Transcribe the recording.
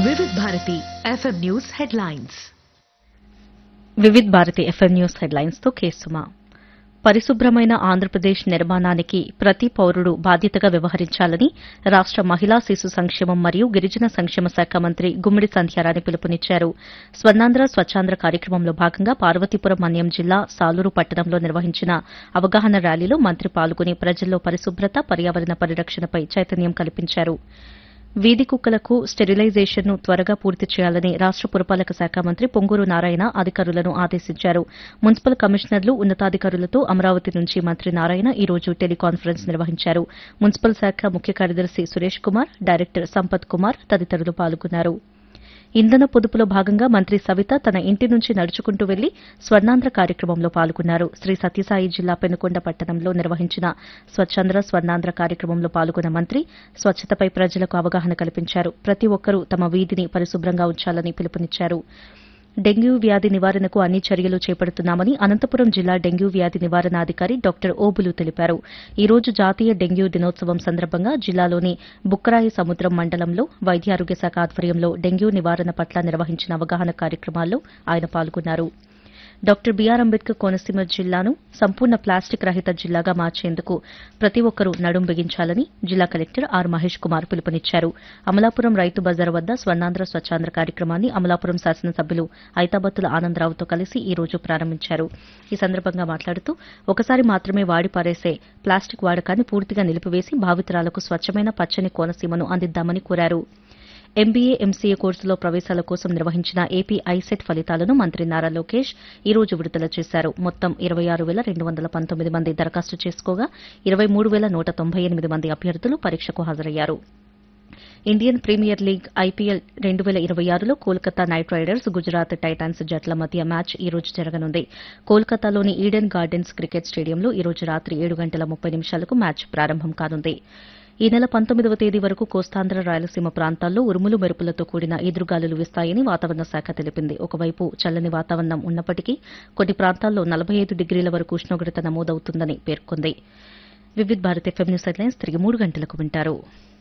Vividh Bharati FM news headlines Vividh Bharati FM news headlines తో కేసుమా పరిశుభ్రమైన ఆంధ్రప్రదేశ్ నిర్మాణానికి ప్రతి పౌరుడు బాధ్యతగా వ్యవహరించాలని రాష్ట మహిళా శిశు సంక్షేమం మరియు గిరిజన సంక్షేమ శాఖ మంత్రి గుమ్మిడి సంధ్యారాణి పిలుపునిచ్చారు స్వర్ణాంధ్ర స్వచ్ఛాంధ్ర కార్యక్రమంలో భాగంగా పార్వతీపురం మన్యం జిల్లా సాలూరు పట్టణంలో నిర్వహించిన అవగాహన ర్యాలీలో మంత్రి పాల్గొని ప్రజల్లో పరిశుభ్రత పర్యావరణ పరిరక్షణపై చైతన్యం కల్పించారు వీధి కుక్కలకు స్టెరిలైజేషన్ను త్వరగా పూర్తి చేయాలని రాష్ట పురపాలక శాఖ మంత్రి పొంగూరు నారాయణ అధికారులను ఆదేశించారు మున్సిపల్ కమిషనర్లు ఉన్నతాధికారులతో అమరావతి నుంచి మంత్రి నారాయణ ఈ రోజు టెలికాన్ఫరెన్స్ నిర్వహించారు మున్సిపల్ శాఖ ముఖ్య కార్యదర్శి సురేష్ కుమార్ డైరెక్టర్ సంపత్ కుమార్ తదితరులు పాల్గొన్నారు ఇంధన పొదుపులో భాగంగా మంత్రి సవిత తన ఇంటి నుంచి నడుచుకుంటూ వెళ్లి స్వర్ణాంధ్ర కార్యక్రమంలో పాల్గొన్నారు శ్రీ సత్యసాయి జిల్లా పెనుకొండ పట్టణంలో నిర్వహించిన స్వచ్ఛాంధ్ర స్వర్ణాంధ్ర కార్యక్రమంలో పాల్గొన్న మంత్రి స్వచ్ఛతపై ప్రజలకు అవగాహన కల్పించారు ప్రతి ఒక్కరూ తమ వీధిని పరిశుభ్రంగా ఉంచాలని పిలుపునిచ్చారు డెంగ్యూ వ్యాధి నివారణకు అన్ని చర్యలు చేపడుతున్నామని అనంతపురం జిల్లా డెంగ్యూ వ్యాధి నివారణాధికారి డాక్టర్ ఓబులు తెలిపారు ఈ రోజు జాతీయ డెంగ్యూ దినోత్సవం సందర్భంగా జిల్లాలోని బుక్కరాయి సముద్రం మండలంలో వైద్యారోగ్య శాఖ ఆధ్వర్యంలో డెంగ్యూ నివారణ పట్ల నిర్వహించిన అవగాహన కార్యక్రమాల్లో ఆయన పాల్గొన్నారు డాక్టర్ బీఆర్ అంబేద్కర్ కోనసీమ జిల్లాను సంపూర్ణ ప్లాస్టిక్ రహిత జిల్లాగా మార్చేందుకు ప్రతి ఒక్కరూ నడుం బిగించాలని జిల్లా కలెక్టర్ ఆర్ మహేష్ కుమార్ పిలుపునిచ్చారు అమలాపురం రైతు బజార్ వద్ద స్వర్ణాంధ్ర స్వచ్ఛాంధ్ర కార్యక్రమాన్ని అమలాపురం శాసనసభ్యులు ఐతాబత్తుల ఆనందరావుతో కలిసి ఈ రోజు ప్రారంభించారు ఈ సందర్భంగా మాట్లాడుతూ ఒకసారి మాత్రమే వాడి పారేసే ప్లాస్టిక్ వాడకాన్ని పూర్తిగా నిలిపివేసి భావితరాలకు స్వచ్ఛమైన పచ్చని కోనసీమను అందిద్దామని కోరారు ఎంబీఏ ఎంసీఏ కోర్సులో ప్రవేశాల కోసం నిర్వహించిన ఏపీ ఐసెట్ ఫలితాలను మంత్రి నారా లోకేష్ ఈ రోజు విడుదల చేశారు మొత్తం ఇరవై ఆరు వేల రెండు వందల పంతొమ్మిది మంది దరఖాస్తు చేసుకోగా ఇరవై మూడు వేల నూట తొంభై ఎనిమిది మంది అభ్యర్థులు పరీక్షకు హాజరయ్యారు ఇండియన్ ప్రీమియర్ లీగ్ ఐపీఎల్ రెండు వేల ఇరవై ఆరులో Kolkata knight riders Gujarat titans జట్ల మధ్య మ్యాచ్ ఈ రోజు జరగనుంది కోల్కతాలోని ఈడెన్ గార్డెన్స్ క్రికెట్ స్టేడియంలో ఈ రోజు రాత్రి ఏడు గంటల ముప్పై నిమిషాలకు మ్యాచ్ ప్రారంభం కానుంది ఈ నెల పంతొమ్మిదవ తేదీ వరకు కోస్తాంధ్ర రాయలసీమ ప్రాంతాల్లో ఉరుములు మెరుపులతో కూడిన ఈదురుగాలులు వీస్తాయని వాతావరణ శాఖ తెలిపింది ఒకవైపు చల్లని వాతావరణం ఉన్నప్పటికీ కొన్ని ప్రాంతాల్లో నలభై ఐదు డిగ్రీల వరకు ఉష్ణోగ్రత నమోదవుతుందని పేర్కొంది Vividh Bharat FM news headlines తిరిగి మూడు గంటలకు వింటారు